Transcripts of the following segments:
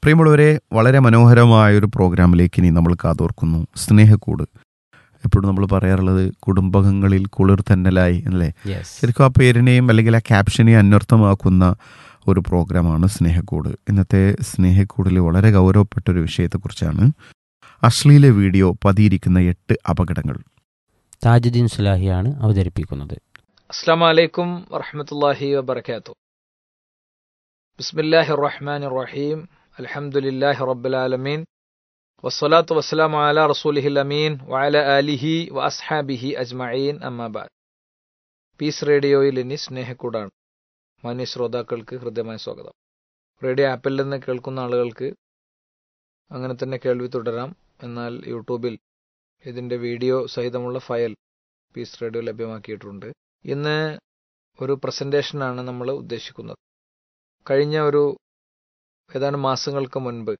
പ്രിയമുള്ളവരെ വളരെ മനോഹരമായ ഒരു പ്രോഗ്രാമിലേക്ക് ഇനി നമ്മൾ കാതോർക്കുന്നു സ്നേഹക്കൂട് എപ്പോഴും നമ്മൾ പറയാറുള്ളത് കുടുംബങ്ങളിൽ കുളിർ തന്നലായി അല്ലേ യെസ് ശരിക്കും ആ പേരിനെയും അല്ലെങ്കിൽ ആ ക്യാപ്ഷനെയും അന്വർത്ഥമാക്കുന്ന ഒരു പ്രോഗ്രാമാണ് സ്നേഹക്കൂട് ഇന്നത്തെ സ്നേഹക്കൂടിൽ വളരെ ഗൗരവപ്പെട്ട ഒരു വിഷയത്തെക്കുറിച്ചാണ് അശ്ലീല വീഡിയോ പതിയിരിക്കുന്ന എട്ട് അപകടങ്ങൾ താജുദ്ദീൻ സുലാഹിയാണ് അവതരിപ്പിക്കുന്നത് അസ്സാം വലൈക്കും വറഹമത്തല്ലാഹി വബർക്കാത്തു ബിസ്മില്ലാഹി റഹ്മാൻ റഹീം അൽഹംദുലില്ലാഹി റബ്ബുലാലമീൻ വസ്സലാത്തു വസ്സലാമു അലാ റസൂലിഹിൽ അമീൻ വഅല ആലിഹി വ അസ്ഹാബിഹി അജ്മഈൻ അമ്മാബാദ് പീസ് റേഡിയോയിൽ ഇനി സ്നേഹക്കൂടാണ് മാന്യ ശ്രോതാക്കൾക്ക് ഹൃദ്യമായ സ്വാഗതം റേഡിയോ ആപ്പിൽ നിന്ന് കേൾക്കുന്ന ആളുകൾക്ക് അങ്ങനെ തന്നെ കേൾവി തുടരാം എന്നാൽ യൂട്യൂബിൽ ഇതിന്റെ വീഡിയോ സഹിതമുള്ള ഫയൽ പീസ് റേഡിയോ ലഭ്യമാക്കിയിട്ടുണ്ട് ഇന്ന് ഒരു പ്രസന്റേഷനാണ് നമ്മൾ ഉദ്ദേശിക്കുന്നത് കഴിഞ്ഞ ഒരു ഏതാനും മാസങ്ങൾക്ക് മുൻപ്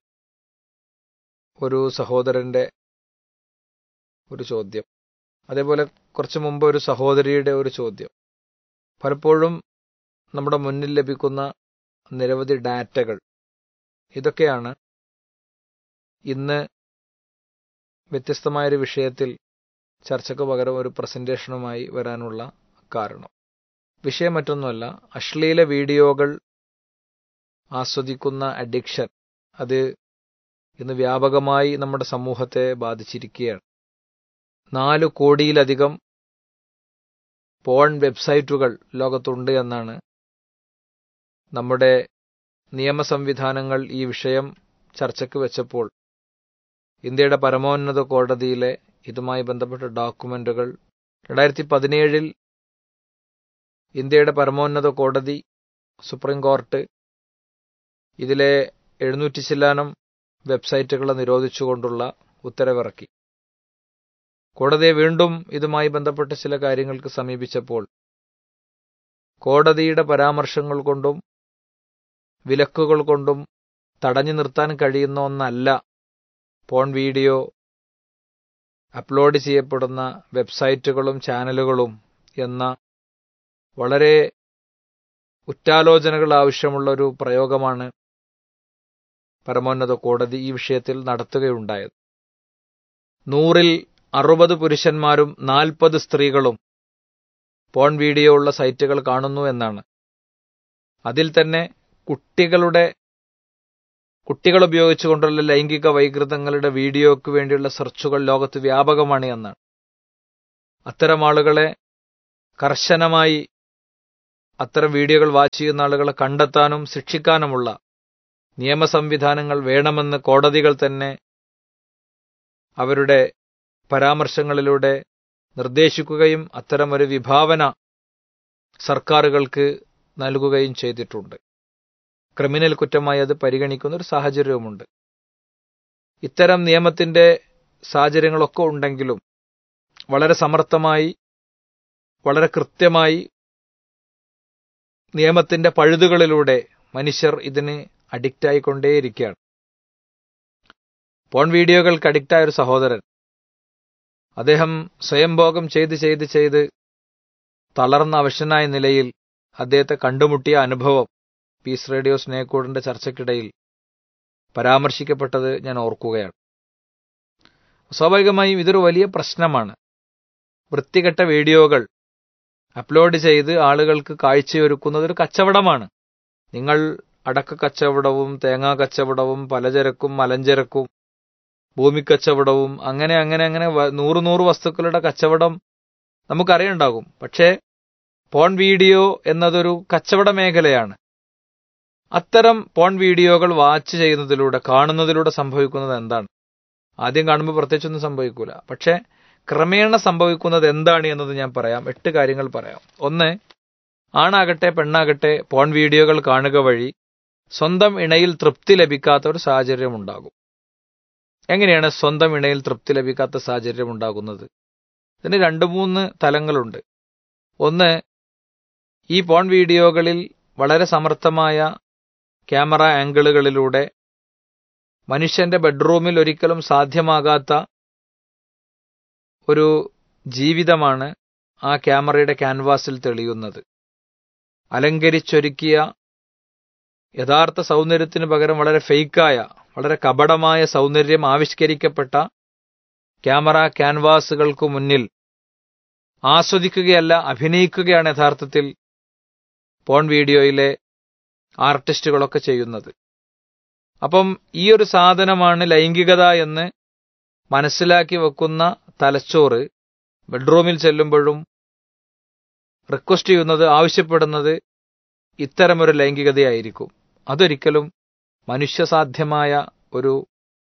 ഒരു സഹോദരന്റെ ഒരു ചോദ്യം അതേപോലെ കുറച്ച് മുമ്പ് ഒരു സഹോദരിയുടെ ഒരു ചോദ്യം പലപ്പോഴും നമ്മുടെ മുന്നിൽ ലഭിക്കുന്ന നിരവധി ഡാറ്റകൾ ഇതൊക്കെയാണ് ഇന്ന് വ്യത്യസ്തമായൊരു വിഷയത്തിൽ ചർച്ചയ്ക്ക് പകരം ഒരു പ്രസന്റേഷനുമായി വരാനുള്ള കാരണം വിഷയം മറ്റൊന്നുമല്ല അശ്ലീല വീഡിയോകൾ ആസ്വദിക്കുന്ന അഡിക്ഷൻ അത് ഇന്ന് വ്യാപകമായി നമ്മുടെ സമൂഹത്തെ ബാധിച്ചിരിക്കുകയാണ് നാല് കോടിയിലധികം പോൺ വെബ്സൈറ്റുകൾ ലോകത്തുണ്ട് എന്നാണ് നമ്മുടെ നിയമ സംവിധാനങ്ങൾ ഈ വിഷയം ചർച്ചയ്ക്ക് വെച്ചപ്പോൾ ഇന്ത്യയുടെ പരമോന്നത കോടതിയിലെ ഇതുമായി ബന്ധപ്പെട്ട ഡോക്യുമെന്റുകൾ രണ്ടായിരത്തി പതിനേഴിൽ ഇന്ത്യയുടെ പരമോന്നത കോടതി സുപ്രീം കോർട്ട് ഇതിലെ എഴുന്നൂറ്റി ചില്ലാനം വെബ്സൈറ്റുകളെ നിരോധിച്ചുകൊണ്ടുള്ള ഉത്തരവിറക്കി കോടതിയെ വീണ്ടും ഇതുമായി ബന്ധപ്പെട്ട ചില കാര്യങ്ങൾക്ക് സമീപിച്ചപ്പോൾ കോടതിയുടെ പരാമർശങ്ങൾ കൊണ്ടും വിലക്കുകൾ കൊണ്ടും തടഞ്ഞു നിർത്താൻ കഴിയുന്ന ഒന്നല്ല പോൺ വീഡിയോ അപ്ലോഡ് ചെയ്യപ്പെടുന്ന വെബ്സൈറ്റുകളും ചാനലുകളും എന്ന വളരെ ഉറ്റാലോചനകൾ ആവശ്യമുള്ള ഒരു പ്രയോഗമാണ് പരമോന്നത കോടതി ഈ വിഷയത്തിൽ നടത്തുകയുണ്ടായത് നൂറിൽ അറുപത് പുരുഷന്മാരും നാൽപ്പത് സ്ത്രീകളും പോൺ വീഡിയോ ഉള്ള സൈറ്റുകൾ കാണുന്നു എന്നാണ് അതിൽ തന്നെ കുട്ടികളുടെ കുട്ടികൾ ഉപയോഗിച്ചുകൊണ്ടുള്ള ലൈംഗിക വൈകൃതങ്ങളുടെ വീഡിയോയ്ക്ക് വേണ്ടിയുള്ള സെർച്ചുകൾ ലോകത്ത് വ്യാപകമാണ് എന്നാണ് അത്തരം ആളുകളെ കർശനമായി അത്തരം വീഡിയോകൾ വാച്ച് ചെയ്യുന്ന ആളുകളെ കണ്ടെത്താനും ശിക്ഷിക്കാനുമുള്ള നിയമ സംവിധാനങ്ങൾ വേണമെന്ന് കോടതികൾ തന്നെ അവരുടെ പരാമർശങ്ങളിലൂടെ നിർദ്ദേശിക്കുകയും അത്തരമൊരു വിഭാവന സർക്കാരുകൾക്ക് നൽകുകയും ചെയ്തിട്ടുണ്ട് ക്രിമിനൽ കുറ്റമായി അത് പരിഗണിക്കുന്ന ഒരു സാഹചര്യവുമുണ്ട് ഇത്തരം നിയമത്തിന്റെ സാഹചര്യങ്ങളൊക്കെ ഉണ്ടെങ്കിലും വളരെ സമർത്ഥമായി വളരെ കൃത്യമായി നിയമത്തിന്റെ പഴുതുകളിലൂടെ മനുഷ്യർ ഇതിന് അഡിക്റ്റ് ആയിക്കൊണ്ടേയിരിക്കുകയാണ് പോൺ വീഡിയോകൾക്ക് അഡിക്റ്റായ ഒരു സഹോദരൻ അദ്ദേഹം സ്വയംഭോഗം ചെയ്ത് ചെയ്ത് ചെയ്ത് തളർന്ന അവശനായ നിലയിൽ അദ്ദേഹത്തെ കണ്ടുമുട്ടിയ അനുഭവം പീസ് റേഡിയോ സ്നേഹക്കൂടിന്റെ ചർച്ചയ്ക്കിടയിൽ പരാമർശിക്കപ്പെട്ടത് ഞാൻ ഓർക്കുകയാണ് സ്വാഭാവികമായും ഇതൊരു വലിയ പ്രശ്നമാണ് വൃത്തികെട്ട വീഡിയോകൾ അപ്ലോഡ് ചെയ്ത് ആളുകൾക്ക് കാഴ്ചയൊരുക്കുന്നത് ഒരു കച്ചവടമാണ് നിങ്ങൾ അടക്ക കച്ചവടവും തേങ്ങാ കച്ചവടവും പലചരക്കും മലഞ്ചരക്കും ഭൂമിക്കച്ചവടവും അങ്ങനെ അങ്ങനെ അങ്ങനെ നൂറ് നൂറ് വസ്തുക്കളുടെ കച്ചവടം നമുക്കറിയുണ്ടാകും പക്ഷേ പോൺ വീഡിയോ എന്നതൊരു കച്ചവട മേഖലയാണ് അത്തരം പോൺ വീഡിയോകൾ വാച്ച് ചെയ്യുന്നതിലൂടെ കാണുന്നതിലൂടെ സംഭവിക്കുന്നത് എന്താണ് ആദ്യം കാണുമ്പോൾ പ്രത്യേകിച്ചൊന്നും സംഭവിക്കൂല പക്ഷേ ക്രമേണ സംഭവിക്കുന്നത് എന്താണ് എന്നത് ഞാൻ പറയാം എട്ട് കാര്യങ്ങൾ പറയാം ഒന്ന് ആണാകട്ടെ പെണ്ണാകട്ടെ പോൺ വീഡിയോകൾ കാണുക വഴി സ്വന്തം ഇണയിൽ തൃപ്തി ലഭിക്കാത്ത ഒരു സാഹചര്യം ഉണ്ടാകും എങ്ങനെയാണ് സ്വന്തം ഇണയിൽ തൃപ്തി ലഭിക്കാത്ത സാഹചര്യം ഉണ്ടാകുന്നത് ഇതിന് രണ്ട് മൂന്ന് തലങ്ങളുണ്ട് ഒന്ന് ഈ പോൺ വീഡിയോകളിൽ വളരെ സമർത്ഥമായ ക്യാമറ ആംഗിളുകളിലൂടെ മനുഷ്യന്റെ ബെഡ്റൂമിൽ ഒരിക്കലും സാധ്യമാകാത്ത ഒരു ജീവിതമാണ് ആ ക്യാമറയുടെ ക്യാൻവാസിൽ തെളിയുന്നത് അലങ്കരിച്ചൊരുക്കിയ യഥാർത്ഥ സൗന്ദര്യത്തിന് പകരം വളരെ ഫേക്കായ വളരെ കപടമായ സൗന്ദര്യം ആവിഷ്കരിക്കപ്പെട്ട ക്യാമറ ക്യാൻവാസുകൾക്ക് മുന്നിൽ ആസ്വദിക്കുകയല്ല അഭിനയിക്കുകയാണ് യഥാർത്ഥത്തിൽ പോൺ വീഡിയോയിലെ ആർട്ടിസ്റ്റുകളൊക്കെ ചെയ്യുന്നത് അപ്പം ഈ ഒരു സാധനമാണ് ലൈംഗികത എന്ന് മനസ്സിലാക്കി വെക്കുന്ന തലച്ചോറ് ബെഡ്റൂമിൽ ചെല്ലുമ്പോഴും റിക്വസ്റ്റ് ചെയ്യുന്നത് ആവശ്യപ്പെടുന്നത് ഇത്തരമൊരു ലൈംഗികതയായിരിക്കും അതൊരിക്കലും മനുഷ്യസാധ്യമായ ഒരു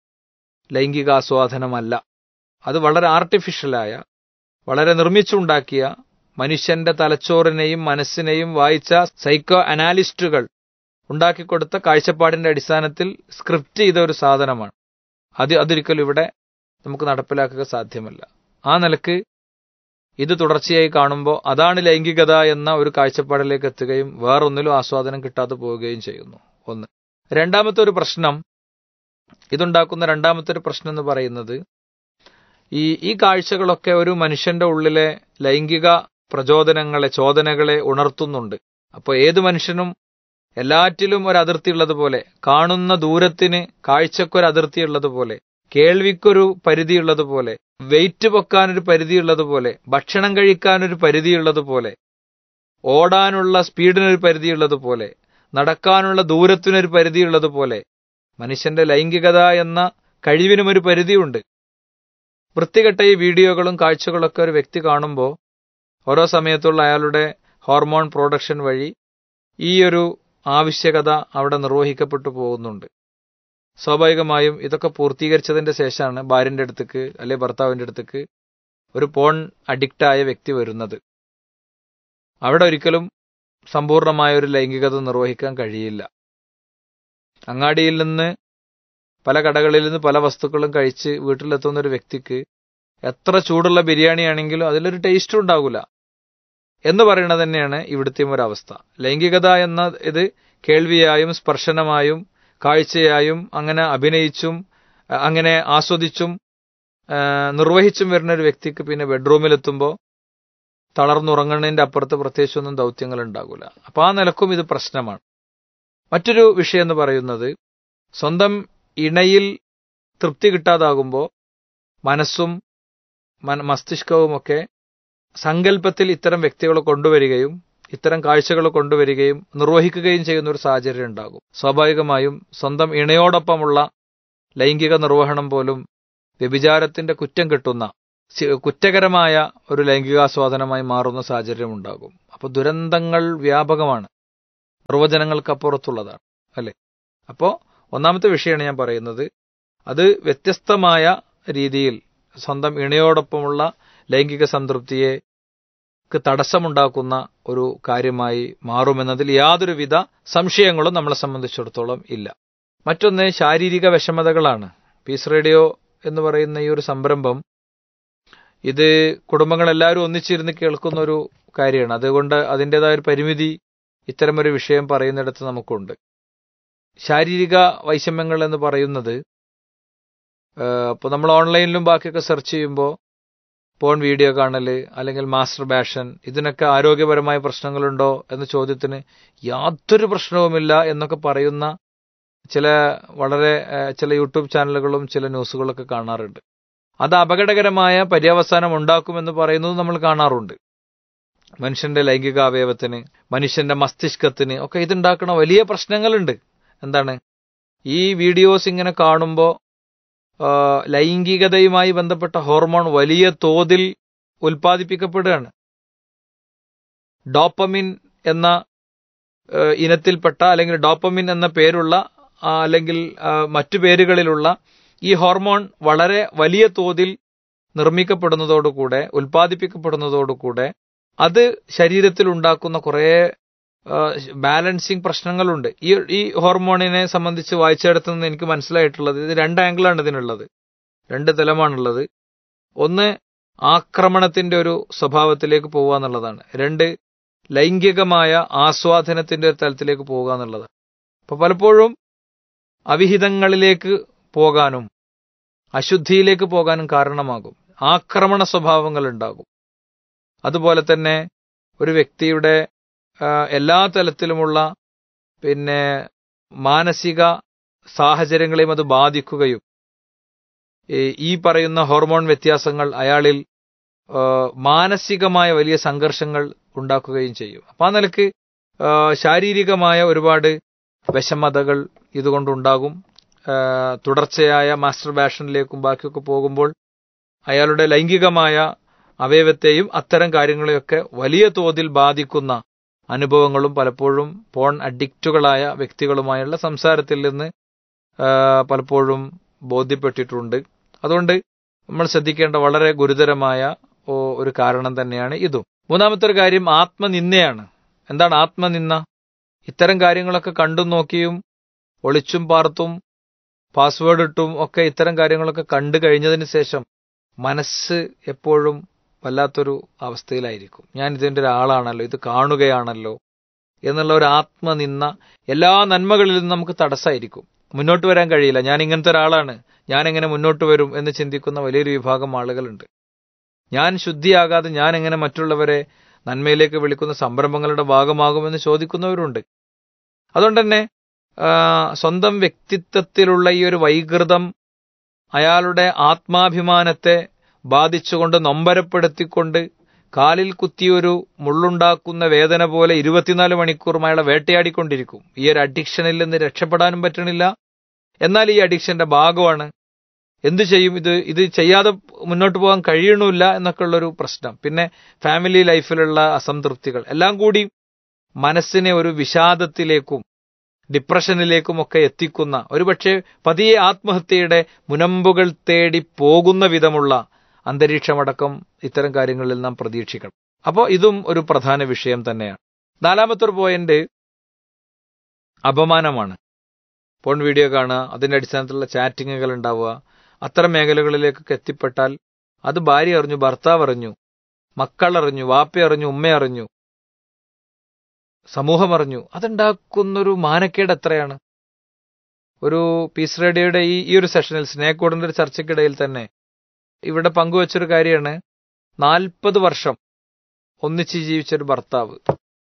ലൈംഗികാസ്വാദനമല്ല അത് വളരെ ആർട്ടിഫിഷ്യലായ വളരെ നിർമ്മിച്ചുണ്ടാക്കിയ മനുഷ്യന്റെ തലച്ചോറിനെയും മനസ്സിനെയും വായിച്ച സൈക്കോ അനാലിസ്റ്റുകൾ ഉണ്ടാക്കിക്കൊടുത്ത കാഴ്ചപ്പാടിന്റെ അടിസ്ഥാനത്തിൽ സ്ക്രിപ്റ്റ് ചെയ്ത ഒരു സാധനമാണ് അത് അതൊരിക്കലും ഇവിടെ നമുക്ക് നടപ്പിലാക്കുക സാധ്യമല്ല ആ നിലക്ക് ഇത് തുടർച്ചയായി കാണുമ്പോൾ അതാണ് ലൈംഗികത എന്ന ഒരു കാഴ്ചപ്പാടിലേക്ക് എത്തുകയും വേറൊന്നിലും ആസ്വാദനം കിട്ടാതെ പോവുകയും ചെയ്യുന്നു ഒന്ന് രണ്ടാമത്തെ ഒരു പ്രശ്നം ഇതുണ്ടാക്കുന്ന രണ്ടാമത്തെ ഒരു പ്രശ്നം എന്ന് പറയുന്നത് ഈ ഈ കാഴ്ചകളൊക്കെ ഒരു മനുഷ്യന്റെ ഉള്ളിലെ ലൈംഗിക പ്രചോദനങ്ങളെ ചോദനകളെ ഉണർത്തുന്നുണ്ട് അപ്പോൾ ഏത് മനുഷ്യനും എല്ലാറ്റിലും ഒരു അതിർത്തി ഉള്ളതുപോലെ കാണുന്ന ദൂരത്തിന് കാഴ്ചക്കൊരു അതിർത്തി ഉള്ളതുപോലെ കേൾവിക്കൊരു പരിധിയുള്ളതുപോലെ വെയിറ്റ് പൊക്കാനൊരു പരിധിയുള്ളതുപോലെ ഭക്ഷണം കഴിക്കാനൊരു പരിധിയുള്ളതുപോലെ ഓടാനുള്ള സ്പീഡിനൊരു പരിധിയുള്ളതുപോലെ നടക്കാനുള്ള ദൂരത്തിനൊരു പരിധിയുള്ളതുപോലെ മനുഷ്യന്റെ ലൈംഗികത എന്ന കഴിവിനും ഒരു പരിധിയുണ്ട് വൃത്തികെട്ട ഈ വീഡിയോകളും കാഴ്ചകളൊക്കെ ഒരു വ്യക്തി കാണുമ്പോൾ ഓരോ സമയത്തുള്ള അയാളുടെ ഹോർമോൺ പ്രൊഡക്ഷൻ വഴി ഈ ഒരു ആവശ്യകത അവിടെ നിർവഹിക്കപ്പെട്ടു പോകുന്നുണ്ട് സ്വാഭാവികമായും ഇതൊക്കെ പൂർത്തീകരിച്ചതിന്റെ ശേഷമാണ് ഭാര്യന്റെ അടുത്തേക്ക് അല്ലെ ഭർത്താവിന്റെ അടുത്തേക്ക് ഒരു പോൺ അഡിക്റ്റായ വ്യക്തി വരുന്നത് അവിടെ ഒരിക്കലും സമ്പൂർണമായ ഒരു ലൈംഗികത നിർവഹിക്കാൻ കഴിയില്ല അങ്ങാടിയിൽ നിന്ന് പല കടകളിൽ നിന്ന് പല വസ്തുക്കളും കഴിച്ച് വീട്ടിലെത്തുന്ന ഒരു വ്യക്തിക്ക് എത്ര ചൂടുള്ള ബിരിയാണി ആണെങ്കിലും അതിലൊരു ടേസ്റ്റ് ഉണ്ടാകില്ല എന്ന് പറയുന്നത് തന്നെയാണ് ഇവിടുത്തെയും ഒരു അവസ്ഥ ലൈംഗികത എന്ന ഇത് കേൾവിയായും സ്പർശനമായും കാഴ്ചയായും അങ്ങനെ അഭിനയിച്ചും അങ്ങനെ ആസ്വദിച്ചും നിർവഹിച്ചും വരുന്ന ഒരു വ്യക്തിക്ക് പിന്നെ ബെഡ്റൂമിലെത്തുമ്പോൾ തളർന്നുറങ്ങുന്നതിന്റെ അപ്പുറത്ത് പ്രത്യേകിച്ചൊന്നും ദൗത്യങ്ങൾ ഉണ്ടാകില്ല അപ്പൊ ആ നിലക്കും ഇത് പ്രശ്നമാണ് മറ്റൊരു വിഷയം എന്ന് പറയുന്നത് സ്വന്തം ഇണയിൽ തൃപ്തി കിട്ടാതാകുമ്പോൾ മനസ്സും മസ്തിഷ്കവുമൊക്കെ സങ്കല്പത്തിൽ ഇത്തരം വ്യക്തികളെ കൊണ്ടുവരികയും ഇത്തരം കാഴ്ചകൾ കൊണ്ടുവരികയും നിർവഹിക്കുകയും ചെയ്യുന്ന ഒരു സാഹചര്യം ഉണ്ടാകും സ്വാഭാവികമായും സ്വന്തം ഇണയോടൊപ്പമുള്ള ലൈംഗിക നിർവഹണം പോലും വ്യഭിചാരത്തിന്റെ കുറ്റം കിട്ടുന്ന കുറ്റകരമായ ഒരു ലൈംഗികാസ്വാദനമായി മാറുന്ന സാഹചര്യം ഉണ്ടാകും അപ്പൊ ദുരന്തങ്ങൾ വ്യാപകമാണ് നിർവചനങ്ങൾക്കപ്പുറത്തുള്ളതാണ് അല്ലെ അപ്പോ ഒന്നാമത്തെ വിഷയമാണ് ഞാൻ പറയുന്നത് അത് വ്യത്യസ്തമായ രീതിയിൽ സ്വന്തം ഇണയോടൊപ്പമുള്ള ലൈംഗിക സംതൃപ്തിയെ തടസ്സമുണ്ടാക്കുന്ന ഒരു കാര്യമായി മാറുമെന്നതിൽ യാതൊരുവിധ സംശയങ്ങളും നമ്മളെ സംബന്ധിച്ചിടത്തോളം ഇല്ല മറ്റൊന്ന് ശാരീരിക വിഷമതകളാണ് പീസ് റേഡിയോ എന്ന് പറയുന്ന ഈ ഒരു സംരംഭം ഇത് കുടുംബങ്ങളെല്ലാവരും ഒന്നിച്ചിരുന്ന് കേൾക്കുന്ന ഒരു കാര്യമാണ് അതുകൊണ്ട് അതിൻ്റെതായ ഒരു പരിമിതി ഇത്തരമൊരു വിഷയം പറയുന്നിടത്ത് നമുക്കുണ്ട് ശാരീരിക വൈഷമ്യങ്ങൾ എന്ന് പറയുന്നത് ഇപ്പോൾ നമ്മൾ ഓൺലൈനിലും ബാക്കിയൊക്കെ സെർച്ച് ചെയ്യുമ്പോൾ പോൺ വീഡിയോ കാണല് അല്ലെങ്കിൽ മാസ്റ്റർ ബാഷൻ ഇതിനൊക്കെ ആരോഗ്യപരമായ പ്രശ്നങ്ങളുണ്ടോ എന്ന ചോദ്യത്തിന് യാതൊരു പ്രശ്നവുമില്ല എന്നൊക്കെ പറയുന്ന ചില വളരെ ചില യൂട്യൂബ് ചാനലുകളും ചില ന്യൂസുകളൊക്കെ കാണാറുണ്ട് അത് അപകടകരമായ പര്യവസാനം ഉണ്ടാക്കുമെന്ന് പറയുന്നത് നമ്മൾ കാണാറുണ്ട് മനുഷ്യന്റെ ലൈംഗിക അവയവത്തിന് മനുഷ്യന്റെ മസ്തിഷ്കത്തിന് ഒക്കെ ഇതുണ്ടാക്കുന്ന വലിയ പ്രശ്നങ്ങളുണ്ട് എന്താണ് ഈ വീഡിയോസ് ഇങ്ങനെ കാണുമ്പോൾ ലൈംഗികതയുമായി ബന്ധപ്പെട്ട ഹോർമോൺ വലിയ തോതിൽ ഉൽപ്പാദിപ്പിക്കപ്പെടുകയാണ് ഡോപ്പമിൻ എന്ന ഇനത്തിൽപ്പെട്ട അല്ലെങ്കിൽ ഡോപ്പമിൻ എന്ന പേരുള്ള അല്ലെങ്കിൽ മറ്റു പേരുകളിലുള്ള ഈ ഹോർമോൺ വളരെ വലിയ തോതിൽ നിർമ്മിക്കപ്പെടുന്നതോടുകൂടെ ഉൽപ്പാദിപ്പിക്കപ്പെടുന്നതോടുകൂടെ അത് ശരീരത്തിൽ ഉണ്ടാക്കുന്ന കുറേ ബാലൻസിങ് പ്രശ്നങ്ങളുണ്ട് ഈ ഈ ഹോർമോണിനെ സംബന്ധിച്ച് വായിച്ചെടുത്തു നിന്ന് എനിക്ക് മനസ്സിലായിട്ടുള്ളത് ഇത് രണ്ട് ആംഗിളാണ് ഇതിനുള്ളത് രണ്ട് തലമാണുള്ളത് ഒന്ന് ആക്രമണത്തിന്റെ ഒരു സ്വഭാവത്തിലേക്ക് പോവുക എന്നുള്ളതാണ് രണ്ട് ലൈംഗികമായ ആസ്വാദനത്തിന്റെ ഒരു തലത്തിലേക്ക് പോവുക എന്നുള്ളതാണ് അപ്പൊ പലപ്പോഴും അവിഹിതങ്ങളിലേക്ക് പോകാനും അശുദ്ധിയിലേക്ക് പോകാനും കാരണമാകും ആക്രമണ സ്വഭാവങ്ങൾ ഉണ്ടാകും അതുപോലെ തന്നെ ഒരു വ്യക്തിയുടെ എല്ലാ തലത്തിലുമുള്ള പിന്നെ മാനസിക സാഹചര്യങ്ങളെയും അത് ബാധിക്കുകയും ഈ- ഈ പറയുന്ന ഹോർമോൺ വ്യത്യാസങ്ങൾ അയാളിൽ ആ, മാനസികമായ വലിയ സംഘർഷങ്ങൾ ഉണ്ടാക്കുകയും ചെയ്യും അപ്പൊ ആ നിലക്ക് ആ, ശാരീരികമായ ഒരുപാട് വിഷമതകൾ ഇതുകൊണ്ടുണ്ടാകും ആ, തുടർച്ചയായ മാസ്റ്റർ ബാഷനിലേക്കും ബാക്കിയൊക്കെ പോകുമ്പോൾ അയാളുടെ ലൈംഗികമായ അവയവത്തെയും അത്തരം കാര്യങ്ങളെയൊക്കെ വലിയ തോതിൽ ബാധിക്കുന്ന അനുഭവങ്ങളും പലപ്പോഴും പോൺ അഡിക്റ്റുകളായ വ്യക്തികളുമായുള്ള സംസാരത്തിൽ നിന്ന് ആ, പലപ്പോഴും ബോധ്യപ്പെട്ടിട്ടുണ്ട് അതുകൊണ്ട് നമ്മൾ ശ്രദ്ധിക്കേണ്ട വളരെ ഗുരുതരമായ ഓ- ഒരു കാരണം തന്നെയാണ് ഇതും മൂന്നാമത്തെ ഒരു കാര്യം ആത്മനിന്ദയാണ് എന്താണ് ആത്മനിന്ദ ഇത്തരം കാര്യങ്ങളൊക്കെ കണ്ടും നോക്കിയും ഒളിച്ചും പാർത്തും പാസ്വേഡ് ഇട്ടും ഒക്കെ ഇത്തരം കാര്യങ്ങളൊക്കെ കണ്ടു കഴിഞ്ഞതിന് ശേഷം മനസ്സ് എപ്പോഴും വല്ലാത്തൊരു അവസ്ഥയിലായിരിക്കും ഞാൻ ഇതിന്റെ ഒരാളാണല്ലോ ഇത് കാണുകയാണല്ലോ എന്നുള്ള ഒരു ആത്മനിന്ദ എല്ലാ നന്മകളിൽ നിന്നും നമുക്ക് തടസ്സമായിരിക്കും മുന്നോട്ട് വരാൻ കഴിയില്ല ഞാൻ ഇങ്ങനത്തെ ഒരാളാണ് ഞാൻ എങ്ങനെ മുന്നോട്ട് വരും എന്ന് ചിന്തിക്കുന്ന വലിയൊരു വിഭാഗം ആളുകളുണ്ട് ഞാൻ ശുദ്ധിയാകാതെ ഞാൻ എങ്ങനെ മറ്റുള്ളവരെ നന്മയിലേക്ക് വിളിക്കുന്ന സംരംഭങ്ങളുടെ ഭാഗമാകുമെന്ന് ചോദിക്കുന്നവരുണ്ട് അതുകൊണ്ട് തന്നെ ആ, സ്വന്തം വ്യക്തിത്വത്തിലുള്ള ഈ ഒരു വൈകൃതം അയാളുടെ ആത്മാഭിമാനത്തെ ബാധിച്ചുകൊണ്ട് നൊമ്പരപ്പെടുത്തിക്കൊണ്ട് കാലിൽ കുത്തിയൊരു മുള്ളുണ്ടാക്കുന്ന വേദന പോലെ ഇരുപത്തിനാല് മണിക്കൂറും അയാളെ വേട്ടയാടിക്കൊണ്ടിരിക്കും ഈ ഒരു അഡിക്ഷനിൽ നിന്ന് രക്ഷപ്പെടാനും പറ്റണില്ല എന്നാൽ ഈ അഡിക്ഷന്റെ ഭാഗമാണ് എന്ത് ചെയ്യും ഇത് ഇത് ചെയ്യാതെ മുന്നോട്ട് പോകാൻ കഴിയണില്ല എന്നൊക്കെ ഉള്ളൊരു പ്രശ്നം പിന്നെ ഫാമിലി ലൈഫിലുള്ള അസംതൃപ്തികൾ എല്ലാം കൂടി മനസ്സിനെ ഒരു വിഷാദത്തിലേക്കും ഡിപ്രഷനിലേക്കും ഒക്കെ എത്തിക്കുന്ന ഒരുപക്ഷെ പതിയെ ആത്മഹത്യയുടെ മുനമ്പുകൾ തേടി പോകുന്ന വിധമുള്ള അന്തരീക്ഷമടക്കം ഇത്തരം കാര്യങ്ങളിൽ നാം പ്രതീക്ഷിക്കണം അപ്പോൾ ഇതും ഒരു പ്രധാന വിഷയം തന്നെയാണ് നാലാമത്തെ ഒരു പോയിന്റ് അപമാനമാണ് ഫോൺ വീഡിയോ കാണുക അതിന്റെ അടിസ്ഥാനത്തിലുള്ള ചാറ്റിങ്ങുകൾ ഉണ്ടാവുക അത്തരം മേഖലകളിലേക്കൊക്കെ എത്തിപ്പെട്ടാൽ അത് ഭാര്യ അറിഞ്ഞു ഭർത്താവ് അറിഞ്ഞു മക്കൾ അറിഞ്ഞു വാപ്പ അറിഞ്ഞു ഉമ്മ അറിഞ്ഞു സമൂഹം അറിഞ്ഞു അതുണ്ടാക്കുന്നൊരു മാനക്കേട് എത്രയാണ് ഒരു പീസ് റേഡിയോയുടെ ഈ ഈ ഒരു സെഷനിൽ സ്നേഹക്കൂടിന്റെ ഒരു ചർച്ചയ്ക്കിടയിൽ തന്നെ ഇവിടെ പങ്കുവച്ചൊരു കാര്യമാണ് നാൽപ്പത് വർഷം ഒന്നിച്ച് ജീവിച്ചൊരു ഭർത്താവ്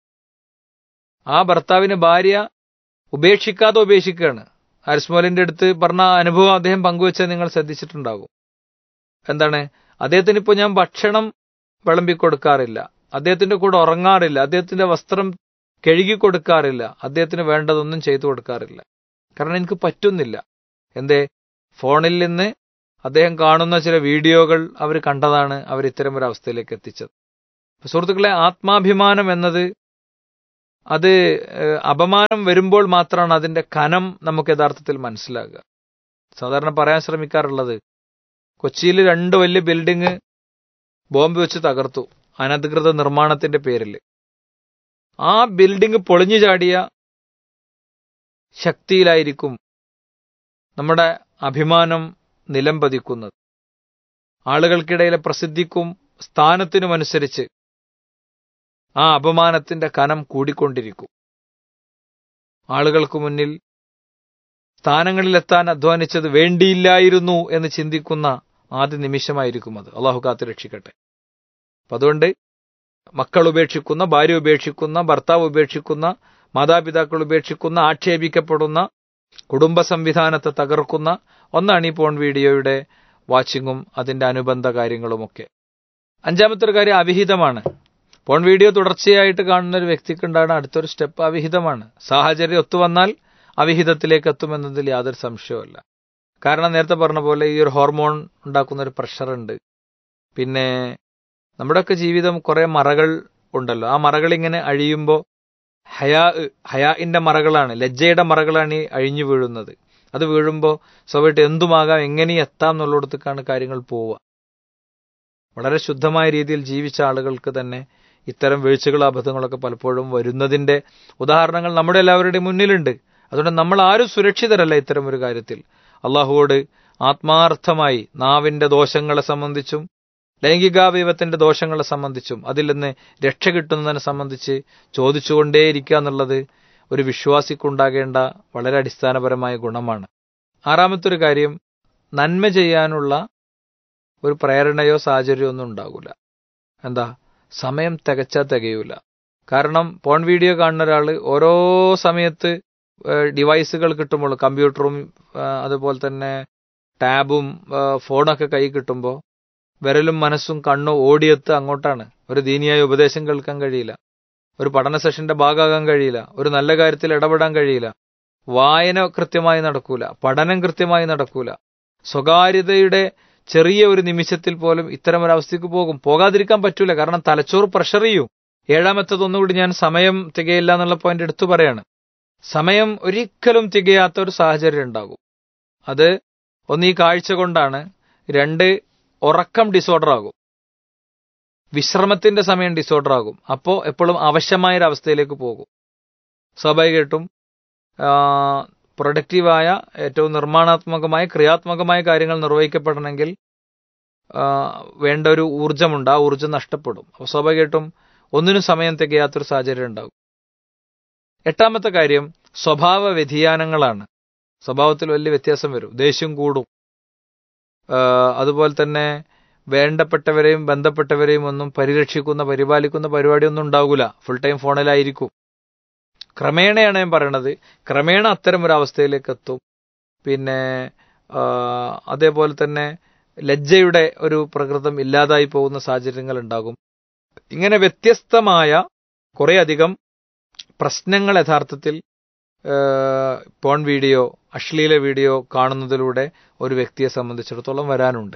ആ ഭർത്താവിന് ഭാര്യ ഉപേക്ഷിക്കാതെ ഉപേക്ഷിക്കുകയാണ് അരിസ്മോലിന്റെ അടുത്ത് പറഞ്ഞ ആ അനുഭവം അദ്ദേഹം പങ്കുവെച്ചത് നിങ്ങൾ ശ്രദ്ധിച്ചിട്ടുണ്ടാകും എന്താണ് അദ്ദേഹത്തിന് ഇപ്പോൾ ഞാൻ ഭക്ഷണം വിളമ്പി കൊടുക്കാറില്ല അദ്ദേഹത്തിന്റെ കൂടെ ഉറങ്ങാറില്ല അദ്ദേഹത്തിന്റെ വസ്ത്രം കഴുകി കൊടുക്കാറില്ല അദ്ദേഹത്തിന് വേണ്ടതൊന്നും ചെയ്തു കൊടുക്കാറില്ല കാരണം എനിക്ക് പറ്റുന്നില്ല എന്തേ ഫോണിൽ നിന്ന് അദ്ദേഹം കാണുന്ന ചില വീഡിയോകൾ അവർ കണ്ടതാണ് അവർ ഇത്തരം ഒരു അവസ്ഥയിലേക്ക് എത്തിച്ചത് അപ്പൊ സുഹൃത്തുക്കളെ ആത്മാഭിമാനം എന്നത് അത് ഏഹ്, അപമാനം വരുമ്പോൾ മാത്രമാണ് അതിന്റെ കനം നമുക്ക് യഥാർത്ഥത്തിൽ മനസ്സിലാകുക സാധാരണ പറയാൻ ശ്രമിക്കാറുള്ളത് കൊച്ചിയിൽ രണ്ട് വലിയ ബിൽഡിംഗ് ബോംബ് വെച്ച് തകർത്തു അനധികൃത നിർമ്മാണത്തിന്റെ പേരിൽ ആ ബിൽഡിംഗ് പൊളിഞ്ഞു ചാടിയ ശക്തിയിലായിരിക്കും നമ്മുടെ അഭിമാനം നിലം പതിക്കുന്നത് ആളുകൾക്കിടയിലെ പ്രസിദ്ധിക്കും സ്ഥാനത്തിനുമനുസരിച്ച് ആ അപമാനത്തിന്റെ കനം കൂടിക്കൊണ്ടിരിക്കും ആളുകൾക്ക് മുന്നിൽ സ്ഥാനങ്ങളിലെത്താൻ അധ്വാനിച്ചത് വേണ്ടിയില്ലായിരുന്നു എന്ന് ചിന്തിക്കുന്ന ആദ്യ നിമിഷമായിരിക്കും അത് അള്ളാഹു കാത്തു രക്ഷിക്കട്ടെ അപ്പൊ അതുകൊണ്ട് മക്കൾ ഉപേക്ഷിക്കുന്ന ഭാര്യ ഉപേക്ഷിക്കുന്ന ഭർത്താവ് ഉപേക്ഷിക്കുന്ന മാതാപിതാക്കൾ ഉപേക്ഷിക്കുന്ന ആക്ഷേപിക്കപ്പെടുന്ന കുടുംബ സംവിധാനത്തെ തകർക്കുന്ന ഒന്നാണ് ഈ പോൺ വീഡിയോയുടെ വാച്ചിങ്ങും അതിന്റെ അനുബന്ധ കാര്യങ്ങളുമൊക്കെ അഞ്ചാമത്തെ ഒരു കാര്യം അവിഹിതമാണ് പോൺ വീഡിയോ തുടർച്ചയായിട്ട് കാണുന്ന ഒരു വ്യക്തിക്ക് ഉണ്ടാകുന്ന അടുത്തൊരു സ്റ്റെപ്പ് അവിഹിതമാണ് സാഹചര്യം ഒത്തുവന്നാൽ അവിഹിതത്തിലേക്ക് എത്തുമെന്നതിൽ യാതൊരു സംശയവുമല്ല കാരണം നേരത്തെ പറഞ്ഞ പോലെ ഈ ഒരു ഹോർമോൺ ഉണ്ടാക്കുന്ന ഒരു പ്രഷറുണ്ട് പിന്നെ നമ്മുടെയൊക്കെ ജീവിതം കുറെ മറകൾ ഉണ്ടല്ലോ ആ മറകൾ ഇങ്ങനെ അഴിയുമ്പോൾ ഹയാ ഹയാഇന്റെ മറകളാണ് ലജ്ജയുടെ മറകളാണ് ഈ അഴിഞ്ഞു വീഴുന്നത് അത് വീഴുമ്പോൾ സ്വാഭാവികമായിട്ട് എന്തുമാകാം എങ്ങനെ എത്താം എന്നുള്ളിടത്തേക്കാണ് കാര്യങ്ങൾ പോവുക വളരെ ശുദ്ധമായ രീതിയിൽ ജീവിച്ച ആളുകൾക്ക് തന്നെ ഇത്തരം വീഴ്ചകളും അബദ്ധങ്ങളൊക്കെ പലപ്പോഴും വരുന്നതിന്റെ ഉദാഹരണങ്ങൾ നമ്മുടെ എല്ലാവരുടെയും മുന്നിലുണ്ട് അതുകൊണ്ട് നമ്മൾ ആരും സുരക്ഷിതരല്ല ഇത്തരം ഒരു കാര്യത്തിൽ അള്ളാഹുവോട് ആത്മാർത്ഥമായി നാവിന്റെ ദോഷങ്ങളെ സംബന്ധിച്ചും ലൈംഗികാവയവത്തിന്റെ ദോഷങ്ങളെ സംബന്ധിച്ചും അതിൽ നിന്ന് രക്ഷ കിട്ടുന്നതിനെ സംബന്ധിച്ച് ചോദിച്ചുകൊണ്ടേയിരിക്കുക എന്നുള്ളത് ഒരു വിശ്വാസിക്കുണ്ടാകേണ്ട വളരെ അടിസ്ഥാനപരമായ ഗുണമാണ് ആറാമത്തെ ഒരു കാര്യം നന്മ ചെയ്യാനുള്ള ഒരു പ്രേരണയോ സാഹചര്യമോ ഒന്നും ഉണ്ടാകില്ല എന്താ സമയം തികച്ചാൽ തികയൂല കാരണം പോൺ വീഡിയോ കാണുന്ന ഒരാൾ ഓരോ സമയത്ത് ഡിവൈസുകൾ കിട്ടുമ്പോൾ കമ്പ്യൂട്ടറും ആ, അതുപോലെ തന്നെ ടാബും ആ, ഫോണൊക്കെ കൈ കിട്ടുമ്പോൾ വിരലും മനസ്സും കണ്ണും ഓടിയെത്ത് അങ്ങോട്ടാണ് ഒരു ദീനിയായ ഉപദേശം കേൾക്കാൻ കഴിയില്ല ഒരു പഠന സെഷന്റെ ഭാഗമാകാൻ കഴിയില്ല ഒരു നല്ല കാര്യത്തിൽ ഇടപെടാൻ കഴിയില്ല വായന കൃത്യമായി നടക്കൂല പഠനം കൃത്യമായി നടക്കൂല സ്വകാര്യതയുടെ ചെറിയ ഒരു നിമിഷത്തിൽ പോലും ഇത്തരം ഒരു അവസ്ഥയ്ക്ക് പോകും പോകാതിരിക്കാൻ പറ്റൂല കാരണം തലച്ചോറ് പ്രഷർ ചെയ്യും ഏഴാമത്തത് ഒന്നുകൂടി ഞാൻ സമയം തികയില്ല എന്നുള്ള പോയിന്റ് എടുത്തു പറയാണ് സമയം ഒരിക്കലും തികയാത്ത ഒരു സാഹചര്യം ഉണ്ടാകും അത് ഒന്ന് ഈ കാഴ്ച കൊണ്ടാണ് രണ്ട് ഉറക്കം ഡിസോർഡർ ആകും വിശ്രമത്തിന്റെ സമയം ഡിസോർഡർ ആകും അപ്പോൾ എപ്പോഴും അവശമായ ഒരു അവസ്ഥയിലേക്ക് പോകും സ്വാഭാവികമായിട്ടും പ്രൊഡക്റ്റീവായ ഏറ്റവും നിർമ്മാണാത്മകമായ ക്രിയാത്മകമായ കാര്യങ്ങൾ നിർവഹിക്കപ്പെടണമെങ്കിൽ ആ, വേണ്ട ഒരു ഊർജമുണ്ട് ആ ഊർജം നഷ്ടപ്പെടും അപ്പോൾ സ്വാഭാവികമായിട്ടും ഒന്നിനും സമയം തികയാത്തൊരു സാഹചര്യം ഉണ്ടാകും എട്ടാമത്തെ കാര്യം സ്വഭാവ വ്യതിയാനങ്ങളാണ് സ്വഭാവത്തിൽ വലിയ വ്യത്യാസം വരും ദേഷ്യം കൂടും ആ, അതുപോലെ തന്നെ വേണ്ടപ്പെട്ടവരെയും ബന്ധപ്പെട്ടവരെയും ഒന്നും പരിരക്ഷിക്കുന്ന പരിപാലിക്കുന്ന പരിപാടിയൊന്നും ഉണ്ടാകില്ല ഫുൾ ടൈം ഫോണിലായിരിക്കും ക്രമേണയാണ് ഞാൻ പറയണത് ക്രമേണ അത്തരം ഒരു അവസ്ഥയിലേക്ക് എത്തും പിന്നെ ആ, അതേപോലെ തന്നെ ലജ്ജയുടെ ഒരു പ്രകൃതം ഇല്ലാതായി പോകുന്ന സാഹചര്യങ്ങൾ ഉണ്ടാകും ഇങ്ങനെ വ്യത്യസ്തമായ കുറേയധികം പ്രശ്നങ്ങൾ യഥാർത്ഥത്തിൽ ആ, പോൺ വീഡിയോ അശ്ലീല വീഡിയോ കാണുന്നതിലൂടെ ഒരു വ്യക്തിയെ സംബന്ധിച്ചിടത്തോളം വരാനുണ്ട്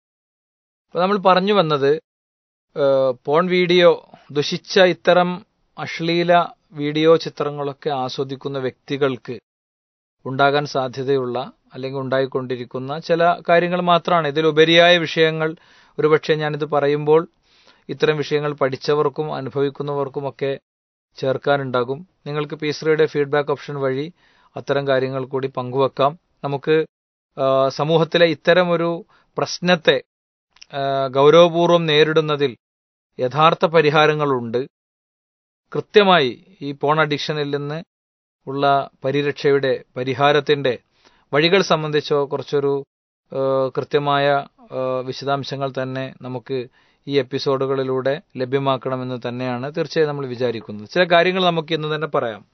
അപ്പൊ നമ്മൾ പറഞ്ഞു വന്നത് ആ, പോൺ വീഡിയോ ദുഷിച്ച ഇത്തരം അശ്ലീല വീഡിയോ ചിത്രങ്ങളൊക്കെ ആസ്വദിക്കുന്ന വ്യക്തികൾക്ക് ഉണ്ടാകാൻ സാധ്യതയുള്ള അല്ലെങ്കിൽ ഉണ്ടായിക്കൊണ്ടിരിക്കുന്ന ചില കാര്യങ്ങൾ മാത്രമാണ് ഇതിലുപരിയായ വിഷയങ്ങൾ ഒരുപക്ഷെ ഞാനിത് പറയുമ്പോൾ ഇത്തരം വിഷയങ്ങൾ പഠിച്ചവർക്കും അനുഭവിക്കുന്നവർക്കുമൊക്കെ ചേർക്കാനുണ്ടാകും നിങ്ങൾക്ക് പീസ്രയുടെ ഫീഡ്ബാക്ക് ഓപ്ഷൻ വഴി അത്തരം കാര്യങ്ങൾ കൂടി പങ്കുവെക്കാം നമുക്ക് ആ, സമൂഹത്തിലെ ഇത്തരം ഒരു പ്രശ്നത്തെ ആ, ഗൗരവപൂർവ്വം നേരിടുന്നതിൽ യഥാർത്ഥ പരിഹാരങ്ങളുണ്ട് കൃത്യമായി ഈ പോൺ അഡിക്ഷനിൽ നിന്ന് ഉള്ള പരിരക്ഷയുടെ പരിഹാരത്തിന്റെ വഴികൾ സംബന്ധിച്ചോ കുറച്ചൊരു ആ, കൃത്യമായ ആ, വിശദാംശങ്ങൾ തന്നെ നമുക്ക് ഈ എപ്പിസോഡുകളിലൂടെ ലഭ്യമാക്കണമെന്ന് തന്നെയാണ് തീർച്ചയായും നമ്മൾ വിചാരിക്കുന്നത് ചില കാര്യങ്ങൾ നമുക്ക് ഇന്ന് തന്നെ പറയാം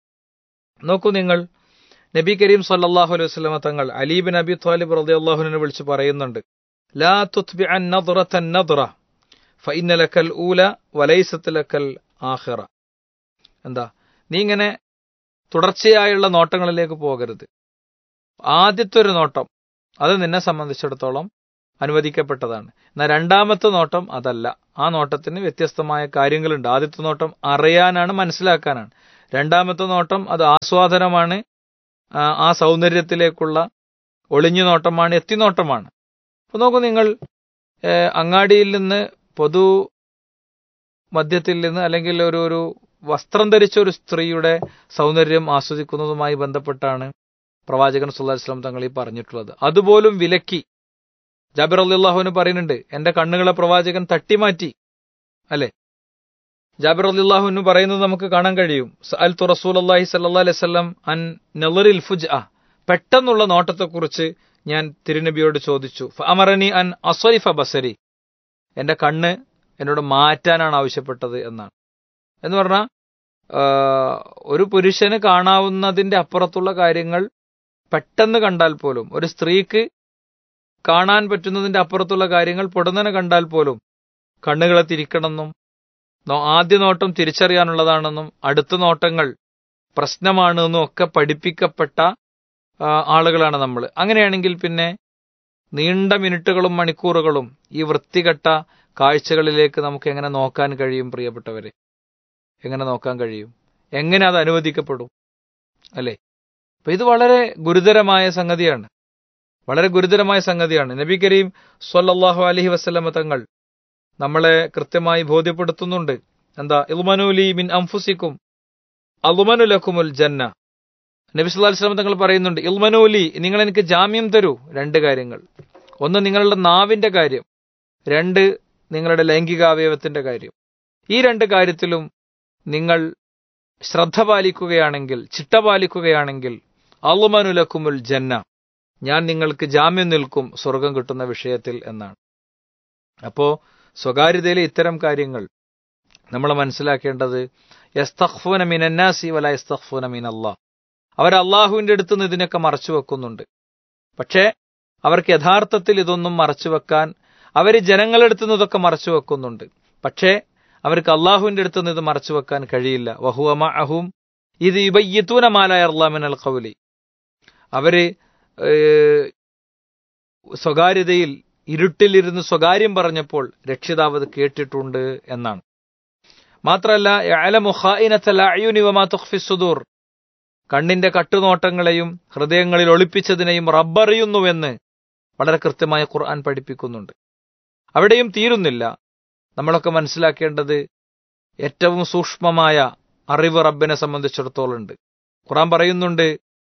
നോക്കൂ നിങ്ങൾ നബി കരീം സല്ലല്ലാഹു അലൈഹി വസല്ലമ തങ്ങൾ അലി ബിൻ അബി ത്വാലിബ് റളിയല്ലാഹുവിനെ വിളിച്ച് പറയുന്നുണ്ട് ലാ തുത്ബിഅൻ നദ്റതൻ നദ്റ ഫഇന്ന ലക്കൽ ഊല വലൈസത്ത് ലക്കൽ ആഖിറ എന്താ നീ ഇങ്ങനെ തുടർച്ചയായുള്ള നോട്ടങ്ങളിലേക്ക് പോകരുത് ആദ്യത്തെ ഒരു നോട്ടം അത് നിന്നെ സംബന്ധിച്ചിടത്തോളം അനുവദിക്കപ്പെട്ടതാണ് എന്നാൽ രണ്ടാമത്തെ നോട്ടം അതല്ല ആ നോട്ടത്തിന് വ്യത്യസ്തമായ കാര്യങ്ങളുണ്ട് ആദ്യത്തെ നോട്ടം അറിയാനാണ് മനസ്സിലാക്കാനാണ് രണ്ടാമത്തെ നോട്ടം അത് ആസ്വാദനമാണ് ആ, ആ സൗന്ദര്യത്തിലേക്കുള്ള ഒളിഞ്ഞു നോട്ടമാണ് എത്തിനോട്ടമാണ് അപ്പൊ നോക്കൂ നിങ്ങൾ ഏഹ്, അങ്ങാടിയിൽ നിന്ന് പൊതു മദ്യത്തിൽ നിന്ന് അല്ലെങ്കിൽ ഒരു ഒരു വസ്ത്രം ധരിച്ച ഒരു സ്ത്രീയുടെ സൗന്ദര്യം ആസ്വദിക്കുന്നതുമായി ബന്ധപ്പെട്ടാണ് പ്രവാചകൻ സുല്ലാ വസ്ലാം തങ്ങൾ ഈ പറഞ്ഞിട്ടുള്ളത് അതുപോലും വിലക്കി ജാബിർ അള്ളാഹുവിന് പറയുന്നുണ്ട് എന്റെ കണ്ണുകളെ പ്രവാചകൻ തട്ടിമാറ്റി അല്ലെ ജാബിർ അള്ളാഹുവിന് പറയുന്നത് നമുക്ക് കാണാൻ കഴിയും അൽ തു റസൂൽ അള്ളാഹി സല്ലാ അലൈഹി സ്വലം അൻ നെലറിൽ ഫുജ് ആ പെട്ടെന്നുള്ള നോട്ടത്തെക്കുറിച്ച് ഞാൻ തിരുനബിയോട് ചോദിച്ചു അമറനി അൻ അസ്വരിഫ ബസരി എന്റെ കണ്ണ് എന്നോട് മാറ്റാനാണ് ആവശ്യപ്പെട്ടത് എന്നാണ് എന്ന് പറഞ്ഞാൽ ഒരു പുരുഷന് കാണാവുന്നതിന്റെ അപ്പുറത്തുള്ള കാര്യങ്ങൾ പെട്ടെന്ന് കണ്ടാൽ പോലും ഒരു സ്ത്രീക്ക് കാണാൻ പറ്റുന്നതിന്റെ അപ്പുറത്തുള്ള കാര്യങ്ങൾ പൊടുന്നനെ കണ്ടാൽ പോലും കണ്ണുകളെ തിരിക്കണമെന്നും നോ- ആദ്യ നോട്ടം തിരിച്ചറിയാനുള്ളതാണെന്നും അടുത്ത നോട്ടങ്ങൾ പ്രശ്നമാണെന്നും ഒക്കെ പഠിപ്പിക്കപ്പെട്ട ആ, ആളുകളാണ് നമ്മൾ അങ്ങനെയാണെങ്കിൽ പിന്നെ നീണ്ട മിനിറ്റുകളും മണിക്കൂറുകളും ഈ വൃത്തികെട്ട കാഴ്ചകളിലേക്ക് നമുക്ക് എങ്ങനെ നോക്കാൻ കഴിയും പ്രിയപ്പെട്ടവരെ എങ്ങനെ നോക്കാൻ കഴിയും എങ്ങനെ അത് അനുവദിക്കപ്പെടും അല്ലേ അപ്പൊ ഇത് വളരെ ഗുരുതരമായ സംഗതിയാണ് വളരെ ഗുരുതരമായ സംഗതിയാണ് നബി കരീം സ്വല്ലല്ലാഹു അലൈഹി വസല്ലമ തങ്ങൾ നമ്മളെ കൃത്യമായി ബോധ്യപ്പെടുത്തുന്നുണ്ട് എന്താ ഇൽമനൂലി മിൻ അംഫുസിക്കും അലുമനുലക്കുമുൽ ജന്ന നബി സല്ലല്ലാഹു അലൈഹി വസല്ലം തങ്ങൾ പറയുന്നുണ്ട് ഇൽമനൂലി നിങ്ങൾ എനിക്ക് ജാമ്യം തരൂ രണ്ട് കാര്യങ്ങൾ ഒന്ന് നിങ്ങളുടെ നാവിന്റെ കാര്യം രണ്ട് നിങ്ങളുടെ ലൈംഗികാവയവത്തിന്റെ കാര്യം ഈ രണ്ട് കാര്യത്തിലും നിങ്ങൾ ശ്രദ്ധ പാലിക്കുകയാണെങ്കിൽ ചിട്ട പാലിക്കുകയാണെങ്കിൽ അളുമനുലക്കുമുൽ ജന്ന ഞാൻ നിങ്ങൾക്ക് ജാമ്യം നിൽക്കും സ്വർഗം കിട്ടുന്ന വിഷയത്തിൽ എന്നാണ് അപ്പോ സ്വകാര്യതയിലെ ഇത്തരം കാര്യങ്ങൾ നമ്മൾ മനസ്സിലാക്കേണ്ടത് യസ്തഖ്ഫൂന മിനന്നാസി വല യസ്തഖ്ഫൂന മിനല്ലാ അവർ അള്ളാഹുവിന്റെ അടുത്ത് നിന്ന് ഇതിനൊക്കെ മറച്ചു വെക്കുന്നുണ്ട് പക്ഷേ അവർക്ക് യഥാർത്ഥത്തിൽ ഇതൊന്നും മറച്ചു വെക്കാൻ അവർ ജനങ്ങളുടെ അടുത്ത് നിന്ന് ഇതൊക്കെ മറച്ചു വെക്കുന്നുണ്ട് പക്ഷേ അവർക്ക് അള്ളാഹുവിന്റെ അടുത്ത് നിന്ന് ഇത് മറച്ചു വെക്കാൻ കഴിയില്ല വഹുവമ അഹും ഇത് ഇബയ്യത്തൂന മാലായ അള്ളാമിനൽ കൗലി അവര് ഏഹ്, സ്വകാര്യതയിൽ ഇരുട്ടിലിരുന്ന് സ്വകാര്യം പറഞ്ഞപ്പോൾ രക്ഷിതാവ് അത് കേട്ടിട്ടുണ്ട് എന്നാണ് മാത്രമല്ല യഅലമു ഖായിനത്തൽ അഅ്യുനി വമാ തുഖ്ഫി സുദൂർ കണ്ണിന്റെ കട്ടുനോട്ടങ്ങളെയും ഹൃദയങ്ങളിൽ ഒളിപ്പിച്ചതിനെയും റബ്ബറിയുന്നുവെന്ന് വളരെ കൃത്യമായ ഖുർആൻ പഠിപ്പിക്കുന്നുണ്ട് അവിടെയും തീരുന്നില്ല നമ്മളൊക്കെ മനസ്സിലാക്കേണ്ടത് ഏറ്റവും സൂക്ഷ്മമായ അറിവ് റബ്ബിനെ സംബന്ധിച്ചിടത്തോളം ഉണ്ട് ഖുർആൻ പറയുന്നുണ്ട്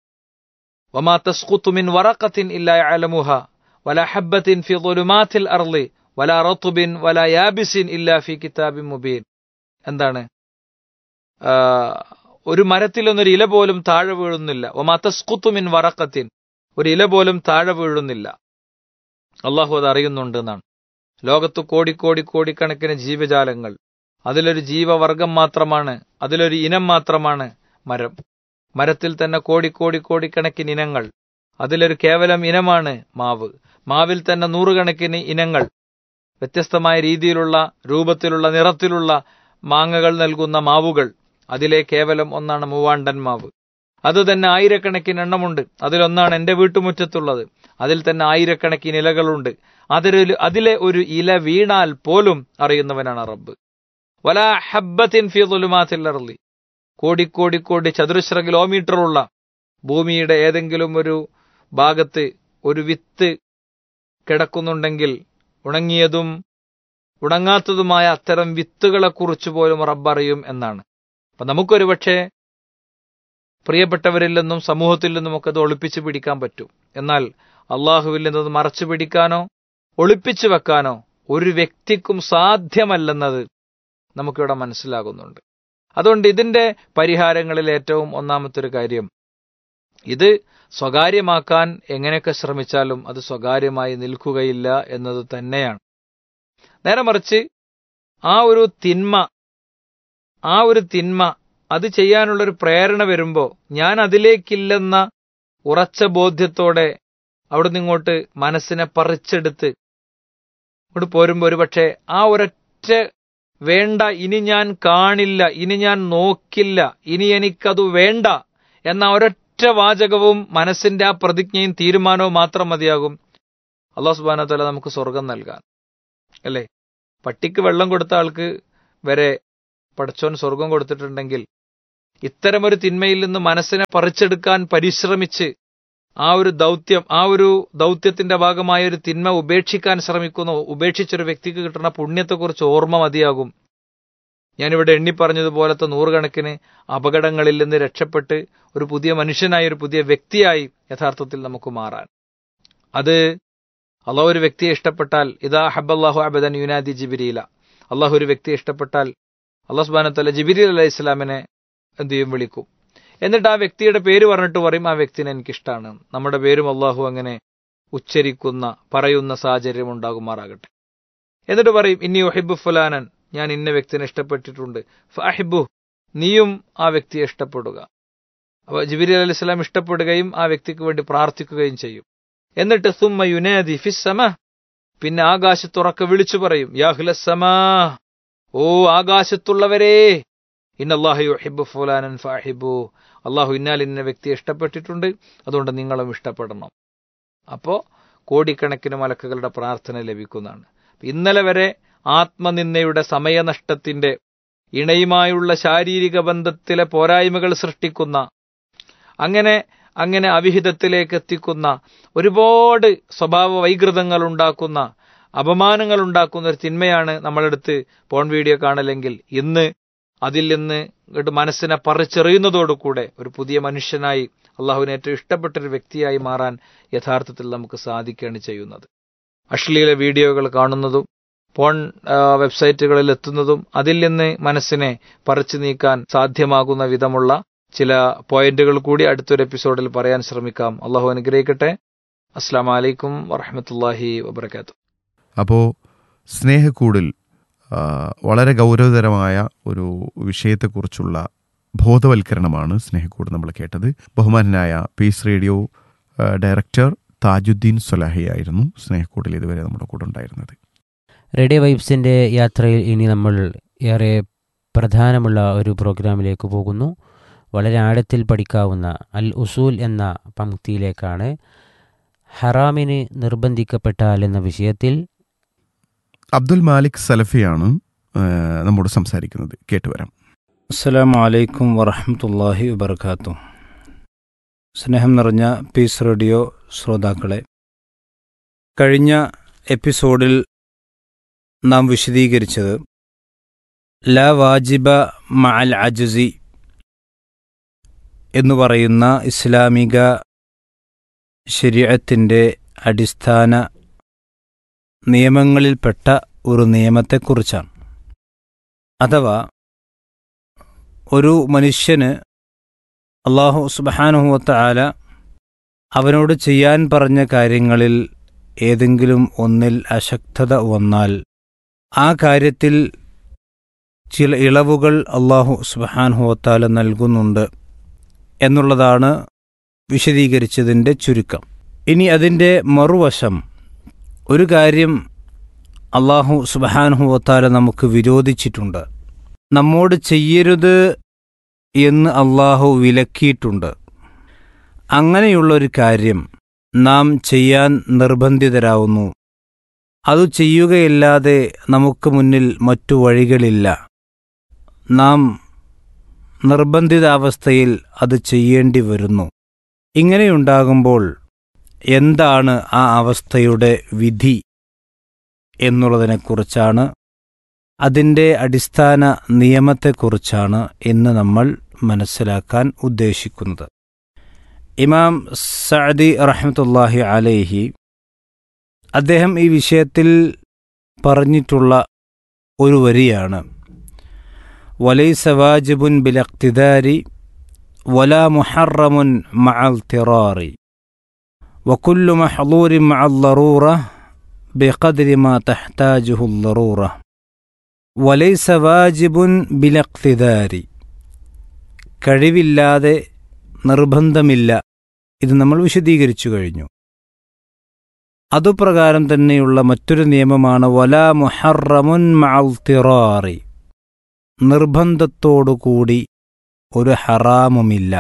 വമാ തസ്ഖുതു മിൻ വറഖത്തിൻ ഇല്ലാ യഅലമുഹ വലാ ഹബ്ബത്തിൻ ഫി ളുലുമാത്തിൽ അർളി വലാ റത്ബിൻ വലാ യാബിസിൻ ഇല്ലാ ഫി കിതാബിൻ മുബീൻ എന്താണ് ആ, ഒരു മരത്തിലൊന്നൊരു ഇല പോലും താഴെ വീഴുന്നില്ല വമാ തസ്ഖുതു മിൻ വറഖത്തിൻ ഒരു ഇല പോലും താഴെ വീഴുന്നില്ല അള്ളാഹു അത് അറിയുന്നുണ്ട് എന്നാണ് ലോകത്ത് കോടിക്കോടി കോടിക്കണക്കിന് ജീവജാലങ്ങൾ അതിലൊരു ജീവവർഗം മാത്രമാണ് അതിലൊരു ഇനം മാത്രമാണ് മരം മരത്തിൽ തന്നെ കോടിക്കോടി കോടിക്കണക്കിന് ഇനങ്ങൾ അതിലൊരു കേവലം ഇനമാണ് മാവ് മാവിൽ തന്നെ നൂറുകണക്കിന് ഇനങ്ങൾ വ്യത്യസ്തമായ രീതിയിലുള്ള രൂപത്തിലുള്ള നിറത്തിലുള്ള മാങ്ങകൾ നൽകുന്ന മാവുകൾ അതിലെ കേവലം ഒന്നാണ് മൂവാണ്ടൻ മാവ് അത് തന്നെ ആയിരക്കണക്കിന് എണ്ണമുണ്ട് അതിലൊന്നാണ് എന്റെ വീട്ടുമുറ്റത്തുള്ളത് അതിൽ തന്നെ ആയിരക്കണക്കിന് ഇലകളുണ്ട് അതിലൊരു അതിലെ ഒരു ഇല വീണാൽ പോലും അറിയുന്നവനാണ് റബ്ബ് വലാ ഹബ്ബത്തിൻ ഫി ദുലുമാത്തിൽ അർളി കോടിക്കോടി കോടി ചതുരശ്ര കിലോമീറ്ററുള്ള ഭൂമിയുടെ ഏതെങ്കിലും ഒരു ഭാഗത്ത് ഒരു വിത്ത് കിടക്കുന്നുണ്ടെങ്കിൽ ഉണങ്ങിയതും ഉണങ്ങാത്തതുമായ അത്തരം വിത്തുകളെ കുറിച്ച് പോലും റബ്ബറിയും എന്നാണ് അപ്പൊ നമുക്കൊരു പക്ഷേ പ്രിയപ്പെട്ടവരിൽ നിന്നും സമൂഹത്തിൽ നിന്നും ഒക്കെ അത് ഒളിപ്പിച്ചു പിടിക്കാൻ പറ്റും എന്നാൽ അള്ളാഹുവിൽ നിന്നത് മറച്ചു പിടിക്കാനോ ഒളിപ്പിച്ചു വെക്കാനോ ഒരു വ്യക്തിക്കും സാധ്യമല്ലെന്നത് നമുക്കിവിടെ മനസ്സിലാകുന്നുണ്ട് അതുകൊണ്ട് ഇതിന്റെ പരിഹാരങ്ങളിൽ ഏറ്റവും ഒന്നാമത്തെ ഒരു കാര്യം ഇത് സ്വകാര്യമാക്കാൻ എങ്ങനെയൊക്കെ ശ്രമിച്ചാലും അത് സ്വകാര്യമായി നിൽക്കുകയില്ല എന്നത് തന്നെയാണ് നേരെ മറിച്ച് ആ ഒരു തിന്മ ആ ഒരു തിന്മ അത് ചെയ്യാനുള്ള ഒരു പ്രേരണ വരുമ്പോൾ ഞാൻ അതിലേക്കില്ലെന്ന ഉറച്ച ബോധ്യത്തോടെ അവിടുന്ന് ഇങ്ങോട്ട് മനസ്സിനെ പറിച്ചെടുത്ത് ഇങ്ങോട്ട് പോരുമ്പോൾ ഒരു പക്ഷേ ആ ഒരൊറ്റ വേണ്ട ഇനി ഞാൻ കാണില്ല ഇനി ഞാൻ നോക്കില്ല ഇനി എനിക്കത് വേണ്ട എന്ന ഒരൊറ്റ വാചകവും മനസ്സിന്റെ ആ പ്രതിജ്ഞയും തീരുമാനവും മാത്രം മതിയാകും അള്ളാഹു സുബാന തല നമുക്ക് സ്വർഗം നൽകാൻ അല്ലേ പട്ടിക്ക് വെള്ളം കൊടുത്ത ആൾക്ക് വരെ പടച്ചോൻ സ്വർഗം കൊടുത്തിട്ടുണ്ടെങ്കിൽ ഇത്തരമൊരു തിന്മയിൽ നിന്ന് മനസ്സിനെ പറിച്ചെടുക്കാൻ പരിശ്രമിച്ച് ആ ഒരു ദൗത്യം ആ ഒരു ദൗത്യത്തിന്റെ ഭാഗമായ ഒരു തിന്മ ഉപേക്ഷിക്കാൻ ശ്രമിക്കുന്ന ഉപേക്ഷിച്ചൊരു വ്യക്തിക്ക് കിട്ടുന്ന പുണ്യത്തെക്കുറിച്ച് ഓർമ്മ മതിയാകും ഞാനിവിടെ എണ്ണി പറഞ്ഞതുപോലത്തെ നൂറുകണക്കിന് അപകടങ്ങളിൽ നിന്ന് രക്ഷപ്പെട്ട് ഒരു പുതിയ മനുഷ്യനായി ഒരു പുതിയ വ്യക്തിയായി യഥാർത്ഥത്തിൽ നമുക്ക് മാറാൻ അത് അള്ളാഹു ഒരു വ്യക്തിയെ ഇഷ്ടപ്പെട്ടാൽ ഇതാ ഹബ്ബല്ലാഹു അബദൻ യുനാദി ജിബിരിയില അള്ളാഹു ഒരു വ്യക്തിയെ ഇഷ്ടപ്പെട്ടാൽ അള്ളാഹു സുബാനത്തല്ല ജിബിരി അലൈഹി ഇസ്ലാമിനെ എന്ത് ചെയ്യും വിളിക്കും എന്നിട്ട് ആ വ്യക്തിയുടെ പേര് പറഞ്ഞിട്ട് പറയും ആ വ്യക്തിനെ എനിക്കിഷ്ടമാണ് നമ്മുടെ പേരും അള്ളാഹു അങ്ങനെ ഉച്ചരിക്കുന്ന പറയുന്ന സാഹചര്യം ഉണ്ടാകുമാറാകട്ടെ എന്നിട്ട് പറയും ഇനി ഒഹിബു ഫുലാനൻ ഞാൻ ഇന്ന വ്യക്തിനെ ഇഷ്ടപ്പെട്ടിട്ടുണ്ട് ഫാഹിബു നീയും ആ വ്യക്തിയെ ഇഷ്ടപ്പെടുക അപ്പൊ ജിബിരി അലൈഹി സ്വലാം ഇഷ്ടപ്പെടുകയും ആ വ്യക്തിക്ക് വേണ്ടി പ്രാർത്ഥിക്കുകയും ചെയ്യും എന്നിട്ട് സുമ്മ യുനാദി ഫിസ്സമ പിന്നെ ആകാശത്തുറക്കെ വിളിച്ചു പറയും യാഹ്ലസമാ ഓ ആകാശത്തുള്ളവരേ ഇന്നല്ലാഹു യുഹിബ്ബു ഫുലാനൻ ഫാഹിബു അള്ളാഹു ഇന്നാൽ ഇന്ന വ്യക്തിയെ ഇഷ്ടപ്പെട്ടിട്ടുണ്ട് അതുകൊണ്ട് നിങ്ങളും ഇഷ്ടപ്പെടണം അപ്പോ കോടിക്കണക്കിന് മലക്കുകളുടെ പ്രാർത്ഥന ലഭിക്കുന്നതാണ് ഇന്നലെ വരെ ആത്മനിന്ദയുടെ സമയനഷ്ടത്തിന്റെ ഇണയുമായുള്ള ശാരീരിക ബന്ധത്തിലെ പോരായ്മകൾ സൃഷ്ടിക്കുന്ന അങ്ങനെ അങ്ങനെ അവിഹിതത്തിലേക്ക് എത്തിക്കുന്ന ഒരുപാട് സ്വഭാവ വൈകൃതങ്ങൾ ഉണ്ടാക്കുന്ന അപമാനങ്ങൾ ഉണ്ടാക്കുന്ന ഒരു തിന്മയാണ് നമ്മളെടുത്ത് പോൺ വീഡിയോ കാണലെങ്കിൽ ഇന്ന് അതിൽ നിന്ന് ഇങ്ങോട്ട് മനസ്സിനെ പറിച്ചെറിയുന്നതോടുകൂടെ ഒരു പുതിയ മനുഷ്യനായി അള്ളാഹുവിന് ഏറ്റവും ഇഷ്ടപ്പെട്ട ഒരു വ്യക്തിയായി മാറാൻ യഥാർത്ഥത്തിൽ നമുക്ക് സാധിക്കുകയാണ് ചെയ്യുന്നത് അശ്ലീല വീഡിയോകൾ കാണുന്നതും പോൺ വെബ്സൈറ്റുകളിൽ എത്തുന്നതും അതിൽ നിന്ന് മനസ്സിനെ പറിച്ചു നീക്കാൻ സാധ്യമാകുന്ന വിധമുള്ള ചില പോയിന്റുകൾ കൂടി അടുത്തൊരു എപ്പിസോഡിൽ പറയാൻ ശ്രമിക്കാം അള്ളാഹു അനുഗ്രഹിക്കട്ടെ അസ്സാം വലൈക്കും വറഹമത്തല്ലാഹി വബർക്കാത്തു അപ്പോൾ സ്നേഹക്കൂടിൽ ആ, വളരെ ഗൗരവതരമായ ഒരു വിഷയത്തെക്കുറിച്ചുള്ള ബോധവൽക്കരണമാണ് സ്നേഹക്കൂട് നമ്മൾ കേട്ടത് ബഹുമാനായ പീസ് റേഡിയോ ആ, ഡയറക്ടർ താജുദ്ദീൻ സൊലാഹിയായിരുന്നു സ്നേഹക്കൂടിൽ ഇതുവരെ നമ്മുടെ കൂടെ ഉണ്ടായിരുന്നത് റേഡിയോ വൈബ്സിൻ്റെ യാത്രയിൽ ഇനി നമ്മൾ ഏറെ പ്രധാനമുള്ള ഒരു പ്രോഗ്രാമിലേക്ക് പോകുന്നു വളരെ ആഴത്തിൽ പഠിക്കാവുന്ന അൽ ഉസൂൽ എന്ന പങ്ക്തിയിലേക്കാണ് ഹറാമിന് നിർബന്ധിക്കപ്പെട്ടാൽ എന്ന വിഷയത്തിൽ അബ്ദുൽ മാലിക് സലഫിയാണ് ആ, നമ്മോട് സംസാരിക്കുന്നത് കേട്ടുവരാം അസ്സലാമു അലൈക്കും വറഹമത്തല്ലാഹി വബർക്കാത്തു സ്നേഹം നിറഞ്ഞ പീസ് റേഡിയോ ശ്രോതാക്കളെ കഴിഞ്ഞ എപ്പിസോഡിൽ നാം വിശദീകരിച്ചത് ലാ വാജിബ മഅൽ അജസി എന്നു പറയുന്ന ഇസ്ലാമിക ശരീരത്തിൻ്റെ അടിസ്ഥാന നിയമങ്ങളിൽപ്പെട്ട ഒരു നിയമത്തെക്കുറിച്ചാണ് അഥവാ ഒരു മനുഷ്യന് അള്ളാഹു സുബഹാനുഹുവത്ത ആല അവനോട് ചെയ്യാൻ പറഞ്ഞ കാര്യങ്ങളിൽ ഏതെങ്കിലും ഒന്നിൽ അശക്തത വന്നാൽ ആ കാര്യത്തിൽ ചില ഇളവുകൾ അള്ളാഹു സുബഹാനുഹുവത്താല നൽകുന്നുണ്ട് എന്നുള്ളതാണ് വിശദീകരിച്ചതിൻ്റെ ചുരുക്കം ഇനി അതിൻ്റെ മറുവശം ഒരു കാര്യം അള്ളാഹു സുബഹാനുഹുവത്താല നമുക്ക് വിരോധിച്ചിട്ടുണ്ട് നമ്മോട് ചെയ്യരുത് എന്ന് അള്ളാഹു വിലക്കിയിട്ടുണ്ട് അങ്ങനെയുള്ളൊരു കാര്യം നാം ചെയ്യാൻ നിർബന്ധിതരാവുന്നു അത് ചെയ്യുകയില്ലാതെ നമുക്ക് മുന്നിൽ മറ്റു വഴികളില്ല നാം നിർബന്ധിതാവസ്ഥയിൽ അത് ചെയ്യേണ്ടി വരുന്നു ഇങ്ങനെയുണ്ടാകുമ്പോൾ എന്താണ് ആ അവസ്ഥയുടെ വിധി എന്നുള്ളതിനെക്കുറിച്ചാണ് അതിൻ്റെ അടിസ്ഥാന നിയമത്തെക്കുറിച്ചാണ് ഇന്ന് നമ്മൾ മനസ്സിലാക്കാൻ ഉദ്ദേശിക്കുന്നത് ഇമാം സഅദി റഹ്മത്തുല്ലാഹി അലൈഹി അദ്ദേഹം ഈ വിഷയത്തിൽ പറഞ്ഞിട്ടുള്ള ഒരു വരിയാണ് വലൈസ വാജിബുൻ ബിലക്തിദാരി വലാ മുഹറമുൻ മഅൽ തിറാറി وكل محظور مع الضرورة بقدر ما تحتاجه الضرورة وليس واجب بالاقتدار കഴിവില്ലാതെ നിർബന്ധമില്ല ഇത് നമ്മൾ വിശദീകരിച്ചു കഴിഞ്ഞു അതുപ്രകാരം തന്നെയുള്ള മറ്റൊരു നിയമമാണ് വലാ മുഹറമുൻ മഅൽത്തിറാറി നിർബന്ധത്തോടുകൂടി ഒരു ഹറാമുമില്ല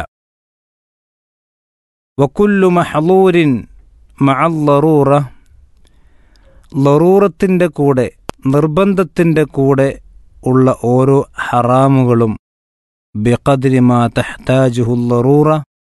വക്കുല്ലു മഹലൂരിൻ മഅല്ലറൂറ ലറൂറത്തിൻ്റെ കൂടെ നിർബന്ധത്തിൻ്റെ കൂടെ ഉള്ള ഓരോ ഹറാമുകളും ബിഖദ്രി മാ തഹ്താജുഹു ലറൂറ